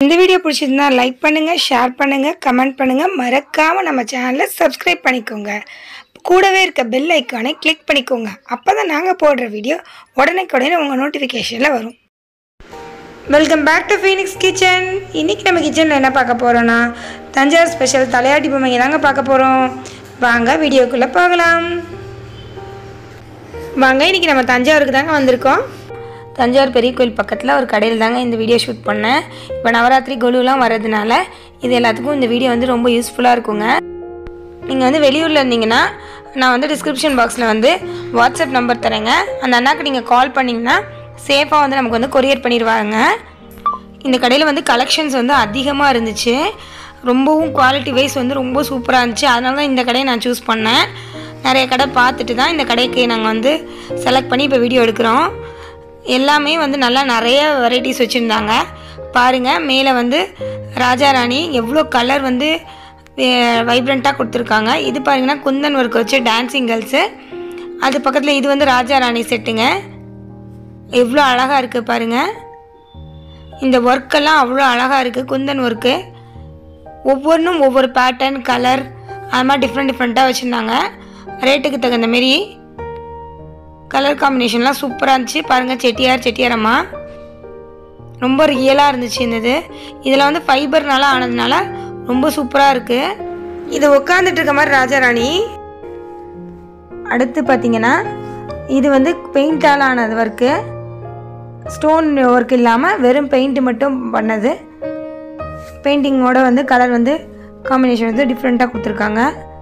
இந்த வீடியோ பிடிச்சிருந்தா லைக் பண்ணுங்கள் ஷேர் பண்ணுங்கள் கமெண்ட் பண்ணுங்கள் மறக்காமல் நம்ம சேனலை சப்ஸ்கிரைப் பண்ணிக்கோங்க கூடவே இருக்க பெல் ஐக்கானை கிளிக் பண்ணிக்கோங்க அப்போ தான் நாங்கள் போடுற வீடியோ உடனே உங்கள் நோட்டிஃபிகேஷனில் வரும் welcome back to Phoenix kitchen இன்றைக்கி நம்ம கிச்சனில் என்ன பார்க்க போகிறோன்னா தஞ்சாவூர் ஸ்பெஷல் தலையாட்டி பொம்மைங்க தாங்க பார்க்க போகிறோம் வாங்க வீடியோக்குள்ளே போகலாம் வாங்க இன்றைக்கி நம்ம தஞ்சாவூருக்கு தாங்க வந்திருக்கோம் தஞ்சாவூர் பெரிய கோயில் பக்கத்தில் ஒரு கடையில் தாங்க இந்த வீடியோ ஷூட் பண்ணேன் இப்போ நவராத்திரி கொலுலாம் வர்றதுனால இது எல்லாத்துக்கும் இந்த வீடியோ வந்து ரொம்ப யூஸ்ஃபுல்லாக இருக்குங்க நீங்கள் வந்து வெளியூரில் இருந்தீங்கன்னா நான் வந்து டிஸ்கிரிப்ஷன் பாக்ஸில் வந்து வாட்ஸ்அப் நம்பர் தரேங்க அந்த அண்ணாக்கு நீங்கள் கால் பண்ணிங்கன்னா சேஃபாக வந்து நமக்கு வந்து கொரியர் பண்ணிடுவாங்க இந்த கடையில் வந்து கலெக்ஷன்ஸ் வந்து அதிகமாக இருந்துச்சு ரொம்பவும் குவாலிட்டி வைஸ் வந்து ரொம்ப சூப்பராக இருந்துச்சு அதனால தான் இந்த கடையை நான் சூஸ் பண்ணேன் நிறைய கடை பார்த்துட்டு தான் இந்த கடைக்கு நாங்கள் வந்து செலக்ட் பண்ணி இப்போ வீடியோ எடுக்கிறோம் எல்லாமே வந்து நல்லா நிறைய வெரைட்டிஸ் வச்சுருந்தாங்க பாருங்கள் மேலே வந்து ராஜாராணி எவ்வளோ கலர் வந்து வைப்ரண்ட்டாக கொடுத்துருக்காங்க இது பாருங்கன்னா குந்தன் ஒர்க் வச்சு டான்ஸிங் கேர்ள்ஸு அது பக்கத்தில் இது வந்து ராஜாராணி செட்டுங்க எவ்வளோ அழகாக இருக்குது பாருங்கள் இந்த ஒர்க்கெல்லாம் அவ்வளோ அழகாக இருக்குது குந்தன் ஒர்க்கு ஒவ்வொன்றும் ஒவ்வொரு பேட்டர்ன் கலர் அது மாதிரி டிஃப்ரெண்ட் டிஃப்ரெண்ட்டாக வச்சுருந்தாங்க ரேட்டுக்கு தகுந்த மாரி கலர் காம்பினேஷன்லாம் சூப்பராக இருந்துச்சு பாருங்கள் செட்டியார் செட்டியாரம்மா ரொம்ப ரியலாக இருந்துச்சு இந்த இது இதில் வந்து ஃபைபர்னால ஆனதுனால ரொம்ப சூப்பராக இருக்குது இது உட்காந்துட்டு இருக்க மாதிரி ராஜாராணி அடுத்து பார்த்தீங்கன்னா இது வந்து பெயிண்டால் ஆனது ஒர்க்கு ஸ்டோன் ஒர்க் இல்லாமல் வெறும் பெயிண்ட் மட்டும் பண்ணது பெயிண்டிங்கோட வந்து கலர் வந்து காம்பினேஷன் வந்து டிஃப்ரெண்ட்டாக கொடுத்துருக்காங்க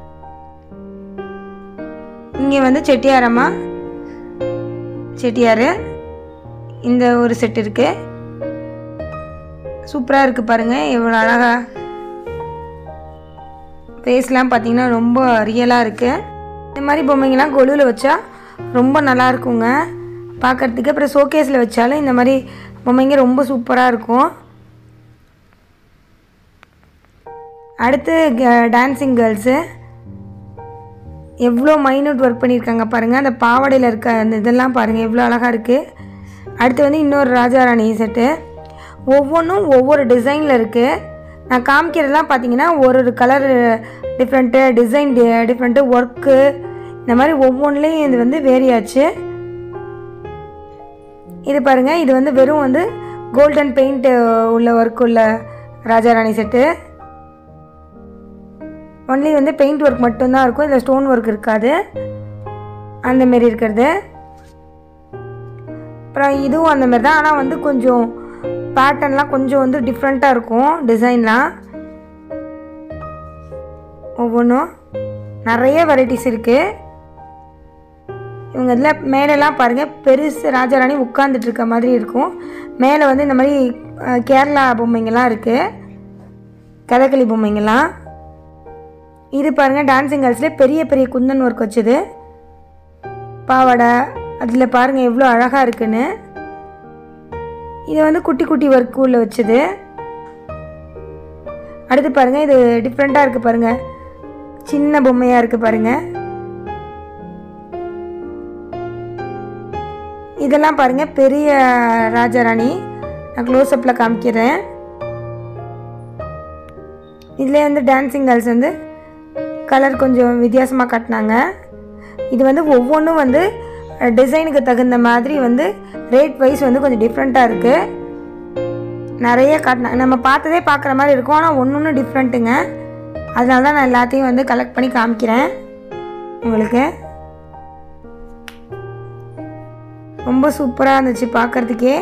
இங்கே வந்து செட்டியாரம்மா செட்டியார் இந்த ஒரு செட் இருக்குது சூப்பராக இருக்குது பாருங்கள் எவ்வளோ அழகாக ஃபேஸ்லாம் பார்த்தீங்கன்னா ரொம்ப ரியலாக இருக்குது இந்த மாதிரி பொம்மைங்கெல்லாம் கொலுவில் வச்சா ரொம்ப நல்லா இருக்குங்க பார்க்குறதுக்கு அப்புறம் ஷோகேஸில் வச்சாலும் இந்த மாதிரி பொம்மைங்க ரொம்ப சூப்பராக இருக்கும் அடுத்து டான்ஸிங் கேர்ள்ஸு எவ்வளோ மைனூட் ஒர்க் பண்ணியிருக்காங்க பாருங்கள் அந்த பாவாடையில் இருக்க அந்த இதெல்லாம் பாருங்கள் எவ்வளோ அழகாக இருக்குது அடுத்து வந்து இன்னொரு ராஜாராணி செட்டு ஒவ்வொன்றும் ஒவ்வொரு டிசைனில் இருக்குது நான் காமிக்கிறதெல்லாம் பார்த்தீங்கன்னா ஒரு ஒரு colour different design different work இந்த மாதிரி ஒவ்வொன்றுலேயும் இது வந்து வேரியாச்சு இது பாருங்கள் இது வந்து வெறும் வந்து கோல்டன் பெயிண்ட் உள்ள ஒர்க் உள்ள ராஜாராணி செட்டு ஒன்லி வந்து பெயிண்ட் ஒர்க் மட்டும்தான் இருக்கும் இதில் ஸ்டோன் ஒர்க் இருக்காது அந்த மாரி இருக்கிறது அப்புறம் இதுவும் அந்த மாதிரி தான் ஆனால் வந்து கொஞ்சம் பேட்டர்ன்லாம் கொஞ்சம் வந்து டிஃப்ரெண்ட்டாக இருக்கும் டிசைன்லாம் ஒவ்வொன்றும் நிறைய வெரைட்டிஸ் இருக்குது இவங்க இதில் மேலெல்லாம் பாருங்கள் பெருசு ராஜாராணி உட்காந்துட்டு இருக்க மாதிரி இருக்கும் மேலே வந்து இந்த மாதிரி கேரளா பொம்மைங்கள்லாம் இருக்குது கதகளி பொம்மைங்கள்லாம் இது பாருங்கள் டான்ஸிங் கேர்ள்ஸில் பெரிய பெரிய குந்தன் ஒர்க் வச்சுது பாவாடை அதில் பாருங்கள் எவ்வளோ அழகாக இருக்குன்னு இது வந்து குட்டி குட்டி ஒர்க் உள்ள வச்சுது அடுத்து பாருங்கள் இது டிஃப்ரெண்ட்டாக இருக்குது பாருங்கள் சின்ன பொம்மையாக இருக்குது பாருங்கள் இதெல்லாம் பாருங்கள் பெரிய ராஜாராணி நான் க்ளோஸ்அப்பில் காமிக்கிறேன் இதில் வந்து டான்ஸிங் கேர்ள்ஸ் வந்து கலர் கொஞ்சம் வித்தியாசமாக காட்டினாங்க இது வந்து ஒவ்வொன்றும் வந்து டிசைனுக்கு தகுந்த மாதிரி வந்து ரேட் வைஸ் வந்து கொஞ்சம் டிஃப்ரெண்ட்டாக இருக்குது நிறைய காட்டினாங்க நம்ம பார்த்ததே பார்க்குற மாதிரி இருக்கும் ஆனால் ஒன்று ஒன்று டிஃப்ரெண்ட்டுங்க அதனால தான் நான் எல்லாத்தையும் வந்து கலெக்ட் பண்ணி காமிக்கிறேன் உங்களுக்கு ரொம்ப சூப்பராக இருந்துச்சு பார்க்குறதுக்கே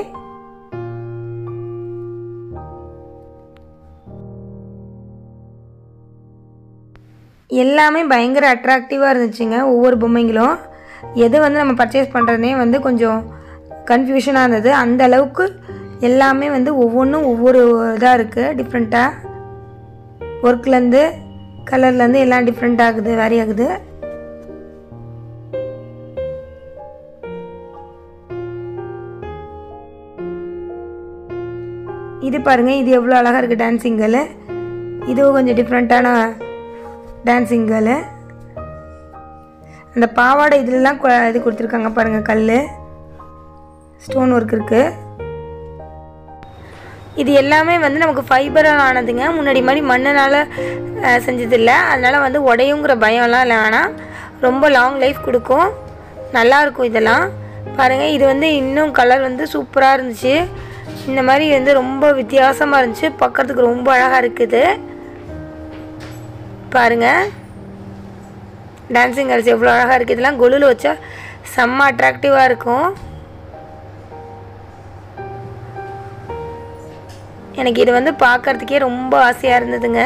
எல்லாமே பயங்கர அட்ராக்டிவாக இருந்துச்சுங்க ஒவ்வொரு பொம்மைங்களும் எது வந்து நம்ம பர்ச்சேஸ் பண்ணுறதுனே வந்து கொஞ்சம் கன்ஃபியூஷனாக இருந்தது அந்த அளவுக்கு எல்லாமே வந்து ஒவ்வொன்றும் ஒவ்வொரு இதாக இருக்குது டிஃப்ரெண்ட்டாக ஒர்க்லேருந்து கலர்லேருந்து எல்லாம் டிஃப்ரெண்ட் ஆகுது வேரி ஆகுது இது பாருங்கள் இது எவ்வளோ அழகாக இருக்குது டான்ஸிங் கேர்ளு இதுவும் கொஞ்சம் டிஃப்ரெண்ட்டான டான்ஸிங் கேர்ளு அந்த பாவாடை இதுலலாம் கு- இது கொடுத்துருக்காங்க பாருங்கள் கல் ஸ்டோன் ஒர்க் இருக்குது இது எல்லாமே வந்து நமக்கு ஃபைபரால் ஆனதுங்க முன்னாடி மாதிரி மண்ணினால் செஞ்சதில்லை அதனால் வந்து உடையுங்கிற பயம்லாம் இல்லை வேணாம் ரொம்ப லாங் லைஃப் கொடுக்கும் நல்லாயிருக்கும் இதெல்லாம் பாருங்கள் இது வந்து இன்னும் கலர் வந்து சூப்பராக இருந்துச்சு இந்த மாதிரி வந்து ரொம்ப வித்தியாசமாக இருந்துச்சு பார்க்கறதுக்கு ரொம்ப அழகாக இருக்குது பாருங்கள் டான்ஸிங் கேர்ள்ஸ் எவ்வளோ அழகாக இருக்குது இதெல்லாம் கொலுவில் வச்சா செம்ம அட்ராக்டிவாக இருக்கும் எனக்கு இது வந்து பார்க்கறதுக்கே ரொம்ப ஆசையாக இருந்ததுங்க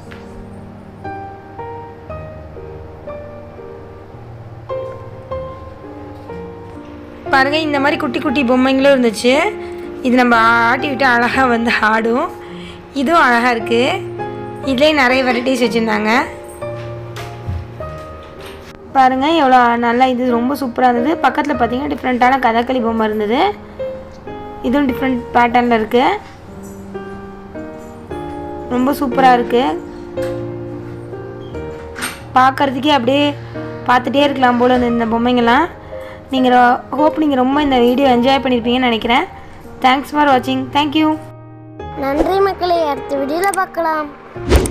பாருங்க இந்த மாதிரி குட்டி குட்டி பொம்மைங்களும் இருந்துச்சு இது நம்ம ஆட்டி விட்டு அழகாக வந்து ஆடும் இதுவும் அழகாக இருக்குது இதுலேயே நிறைய வெரைட்டிஸ் வச்சுருந்தாங்க பாருங்கள் எவ்வளோ நல்லா இது ரொம்ப சூப்பராக இருந்தது பக்கத்தில் பார்த்தீங்கன்னா டிஃப்ரெண்ட்டான கதகளி பொம்மை இருந்தது இதுவும் டிஃப்ரெண்ட் பேட்டர்னில் இருக்குது ரொம்ப சூப்பராக இருக்குது பார்க்குறதுக்கே அப்படியே பார்த்துட்டே இருக்கலாம் போல் இந்த இந்த பொம்மைங்கள்லாம் நீங்கள் ஹோப் நீங்கள் ரொம்ப இந்த வீடியோ என்ஜாய் பண்ணியிருப்பீங்கன்னு நினைக்கிறேன் தேங்க்ஸ் ஃபார் வாட்சிங் தேங்க்யூ நன்றி மக்களே அடுத்த வீடியோவில் பார்க்கலாம்